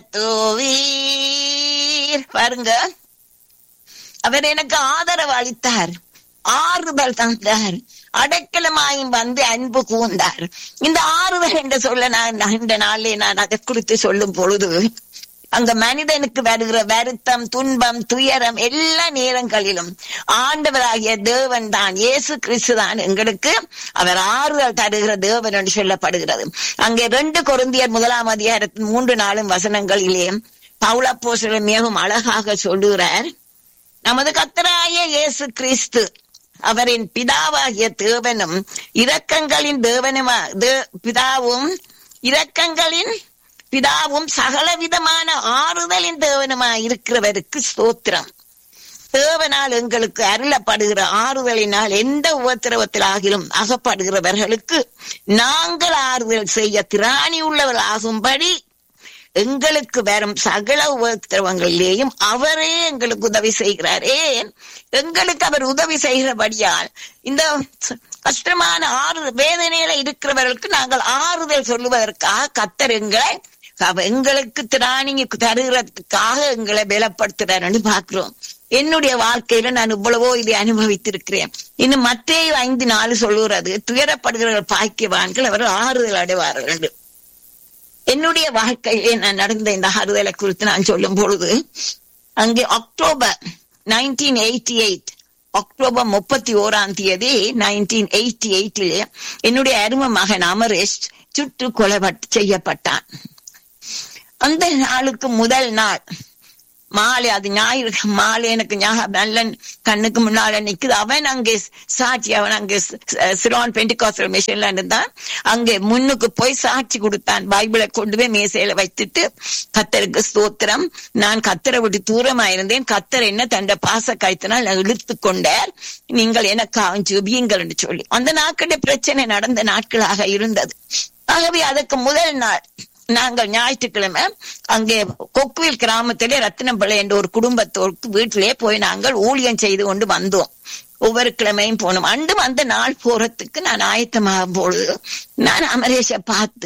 தூவீர் பாருங்க அவர் எனக்கு ஆதரவு அளித்தார் ஆறுதல் தந்தார் அடைக்கலமாயும் வந்து அன்பு கூர்ந்தார் இந்த ஆறுதல் என்று சொல்ல நான் நான் இந்த நாளிலே நான் அதை குறித்து சொல்லும் பொழுது அங்க மனிதனுக்கு வருகிற வருத்தம் துன்பம் துயரம் எல்லா நேரங்களிலும் ஆண்டவராகிய தேவன் தான் இயேசு கிறிஸ்து தான் எங்களுக்கு அவர் ஆறுதல் தருகிற தேவன் என்று சொல்லப்படுகிறது அங்கே ரெண்டு கொருந்தியர் முதலாம் அதிகாரத்தின் மூன்று நாளும் வசனங்களிலே பவுளப்போசலர் மிகவும் அழகாக சொல்லுகிறார் நமது கத்தராய இயேசு கிறிஸ்து அவரின் பிதாவாகிய தேவனும் இரக்கங்களின் தேவனுமா தே- பிதாவும் இரக்கங்களின் பிதாவும் சகலவிதமான ஆறுதலின் தேவனுமா இருக்கிறவருக்கு ஸ்தோத்திரம் தேவனால் எங்களுக்கு அருளப்படுகிற ஆறுதலினால் எந்த உபத்திரவத்தில் ஆகிலும் அகப்படுகிறவர்களுக்கு நாங்கள் ஆறுதல் செய்ய திராணி உள்ளவர்கள் ஆகும்படி எங்களுக்கு வரும் சகல உபத்திரவங்களிலேயும் அவரே எங்களுக்கு உதவி செய்கிறார் ஏன் எங்களுக்கு அவர் உதவி செய்கிறபடியால் இந்த ச- கஷ்டமான ஆறு வேதனையில இருக்கிறவர்களுக்கு நாங்கள் ஆறுதல் சொல்லுவதற்காக கத்தர் எங்களை அவ- எங்களுக்கு திராணி தருகிறதுக்காக எங்களை பலப்படுத்துறாருன்னு பாக்குறோம் என்னுடைய வாழ்க்கையில நான் இவ்வளவோ இதை அனுபவித்திருக்கிறேன் இன்னும் மத்தேயு ஐந்து நாலு சொல்லுகிறது துயரப்படுகிற பாக்கியவான்கள் அவர் ஆறுதல் அடைவார்கள் என்று. என்னுடைய வாழ்க்கையிலே நான் நடந்த இந்த ஆறுதலை குறித்து நான் சொல்லும் பொழுது அங்கே October nineteen eighty eight October முப்பத்தி ஓராம் தேதி நைன்டீன் எயிட்டி எயிட்டிலே என்னுடைய அரும மகன் அமரேஷ் சுட்டு கொலை செய்யப்பட்டான் அந்த நாளுக்கு முதல் நாள் மாலை அது ஞாயிறு மாலை எனக்கு ஞாபகம் நல்ல கண்ணுக்கு முன்னால நிக்குது அவன் அங்கே சாட்சி அவன் அங்கே சிலோன் பெண்டிகாசல் மிஷன்ல இருந்தான் அங்கே முன்னுக்கு போய் சாட்சி கொடுத்தான் பைபிளை கொண்டு போய் மேசையில வைத்துட்டு கத்தருக்கு ஸ்தோத்திரம் நான் கத்தரை விட்டு தூரமா இருந்தேன் கத்தர் என்ன தண்ட பாச காய்த்தினால் இழுத்து கொண்டார் நீங்கள் எனக்கு ஜெபியுங்கள் என்று சொல்லி அந்த நாட்களுடைய பிரச்சனை நடந்த நாட்களாக இருந்தது ஆகவே அதுக்கு முதல் நாள் நாங்கள் ஞாயிற்றுக்கிழமை அங்கே கொக்குவில் கிராமத்திலே ரத்தினம்பிள்ளை என்ற ஒரு குடும்பத்தோருக்கு வீட்டிலே போய் நாங்கள் ஊழியம் செய்து கொண்டு வந்தோம் ஒவ்வொரு கிழமையும் போனோம் அண்டும் அந்த நாள் போறதுக்கு நான் ஆயத்தமாகும் பொழுது நான் அமரேஷ பார்த்து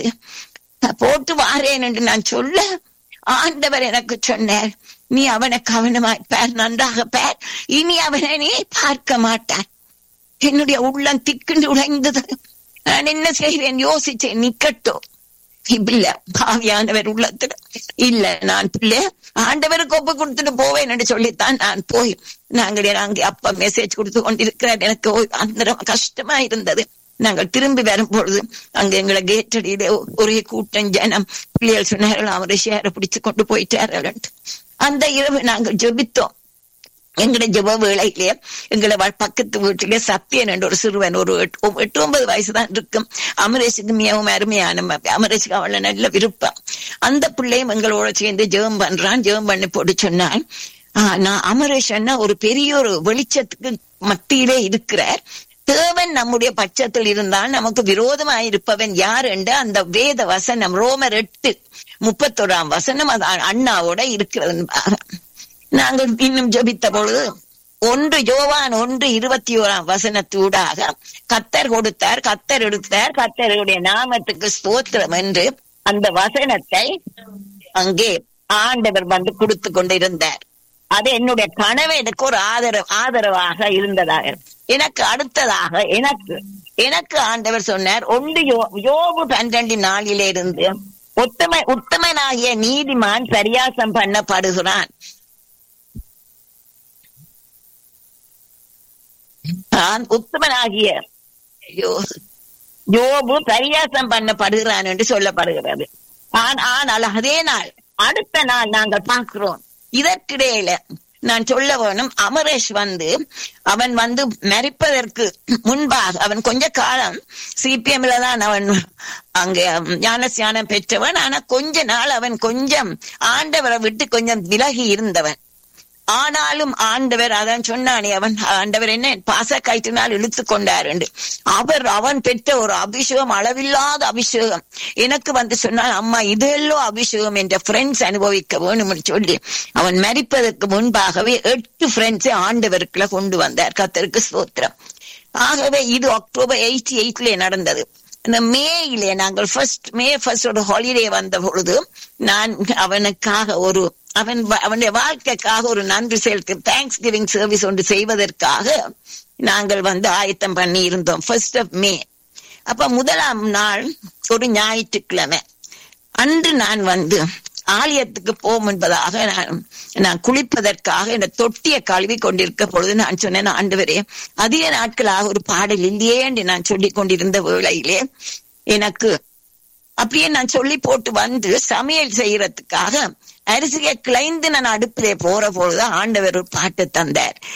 போட்டு வாரேன் என்று நான் சொல்ல ஆண்டவர் எனக்கு சொன்னார் நீ அவனை கவனமாய் பார் நன்றாக பார் இனி அவனை நீ பார்க்க மாட்டார் என்னுடைய உள்ளம் திக்குண்டு உடைந்தது நான் என்ன செய்வேன் யோசிச்சேன் நிக்கட்டும் இல்ல பாவியானவர் உள்ளத்துல இல்ல நான் பிள்ளை ஆண்டவருக்கு ஒப்பு கொடுத்துட்டு போவேன் என்று சொல்லித்தான் நான் போய் நாங்கள் அங்கே அப்பா மெசேஜ் கொடுத்து கொண்டிருக்கிறார் எனக்கு அந்த கஷ்டமா இருந்தது நாங்கள் திரும்பி வரும் பொழுது அங்க எங்களை கேட்டடியில ஒரே கூட்டம் ஜனம் பிள்ளைகள் சொன்னார்கள் அவரை ஷேரை பிடிச்சு கொண்டு போயிட்டார்கள் அந்த இரவு நாங்கள் ஜெபித்தோம் எங்கட ஜெப வேளையிலே எங்களை பக்கத்து வீட்டிலே சத்தியன் என்ற ஒரு சிறுவன் ஒரு எட்டு ஒன்பது வயசு தான் இருக்கும் அமரேஷுக்கு மிகவும் அருமையான அமரேஷுக்கு அவளை நல்ல விருப்பம் அந்த பிள்ளையும் எங்களோட சேர்ந்து ஜெபம் பண்றான் ஜெபம் பண்ணி போட்டு சொன்னான் நான் அமரேஷ் அண்ணா ஒரு பெரிய ஒரு வெளிச்சத்துக்கு மத்தியிலே இருக்கிறார் தேவன் நம்முடைய பட்சத்தில் இருந்தால் நமக்கு விரோதமாய் இருப்பவன் யார் என்று அந்த வேத வசனம் ரோமர் எட்டு முப்பத்தோராம் வசனம் அது அண்ணாவோட இருக்கிறது நாங்கள் இன்னும் ஜபித்த பொழுது ஒன்று யோவான் ஒன்று இருபத்தி ஓராம் வசனத்தூடாக கத்தர் கொடுத்தார் கத்தர் எடுத்தார் கத்தருடைய நாமத்துக்கு ஸ்தோத்திரம் என்று அந்த வசனத்தை அங்கே ஆண்டவர் வந்து கொடுத்து கொண்டிருந்தார் அது என்னுடைய கணவனுக்கு ஒரு ஆதரவு ஆதரவாக இருந்ததாக எனக்கு அடுத்ததாக எனக்கு எனக்கு ஆண்டவர் சொன்னார் ஒன்று யோ யோபு பன்னிரண்டு நாளிலே இருந்து உத்தம உத்தமனாகிய நீதிமான் பரியாசம் பண்ணப்படுகிறான் நான் உத்தமனாகிய யோபு பரியாசம் பண்ணப்படுகிறான் என்று சொல்லப்படுகிறது ஆனால் அதே நாள் அடுத்த நாள் நாங்கள் பார்க்கிறோம் இதற்கிடையில நான் சொல்ல வேணும் அமரேஷ் வந்து அவன் வந்து மறிப்பதற்கு முன்பாக அவன் கொஞ்ச காலம் சிபிஎம்ல தான் அவன் அங்க ஞானஸ்யானம் பெற்றவன் ஆனா கொஞ்ச நாள் அவன் கொஞ்சம் ஆண்டவரை விட்டு கொஞ்சம் விலகி இருந்தவன் ஆனாலும் ஆண்டவர் அதான் சொன்னானே அவன் ஆண்டவர் என்ன பாச கயிற்றினால் இழுத்து கொண்டார் என்று அவர் அவன் பெற்ற ஒரு அபிஷேகம் அளவில்லாத அபிஷேகம் எனக்கு வந்து சொன்னால் அம்மா இதெல்லாம் அபிஷேகம் என்ற ஃப்ரெண்ட்ஸ் அனுபவிக்க வேணும்னு சொல்லி அவன் மறிப்பதற்கு முன்பாகவே எட்டு ஃப்ரெண்ட்ஸை ஆண்டவருக்குள்ள கொண்டு வந்தார் கத்தருக்கு ஸ்தோத்திரம் ஆகவே இது அக்டோபர் எயிட்டி எயிட்ல நடந்தது இந்த மேயிலே நாங்கள் ஃபர்ஸ்ட் மே ஃபர்ஸ்ட் ஒரு ஹாலிடே வந்த பொழுது நான் அவனுக்காக ஒரு அவன் வ- அவனுடைய வாழ்க்கைக்காக ஒரு நன்றி செலுத்த தேங்க்ஸ் கிவிங் சர்வீஸ் ஒன்று செய்வதற்காக நாங்கள் வந்து ஆயத்தம் பண்ணி இருந்தோம் ஃபர்ஸ்ட் ஆஃப் மே அப்ப முதலாம் நாள் ஒரு ஞாயிற்றுக்கிழமை அன்று நான் வந்து ஆலயத்துக்கு போகும் என்பதாக நான் நான் குளிப்பதற்காக இந்த தொட்டியை கழுவி கொண்டிருக்க பொழுது நான் சொன்னேன் ஆண்டவரே அதிக நாட்களாக ஒரு பாடல் இல்லையே என்று நான் சொல்லிக் கொண்டிருந்த வேளையிலே எனக்கு அப்படியே நான் சொல்லி போட்டு வந்து சமையல் செய்யறதுக்காக அரிசியை கிளைந்து நான் அடுப்பிலே போற பொழுது ஆண்டவர் ஒரு பாட்டு தந்தார்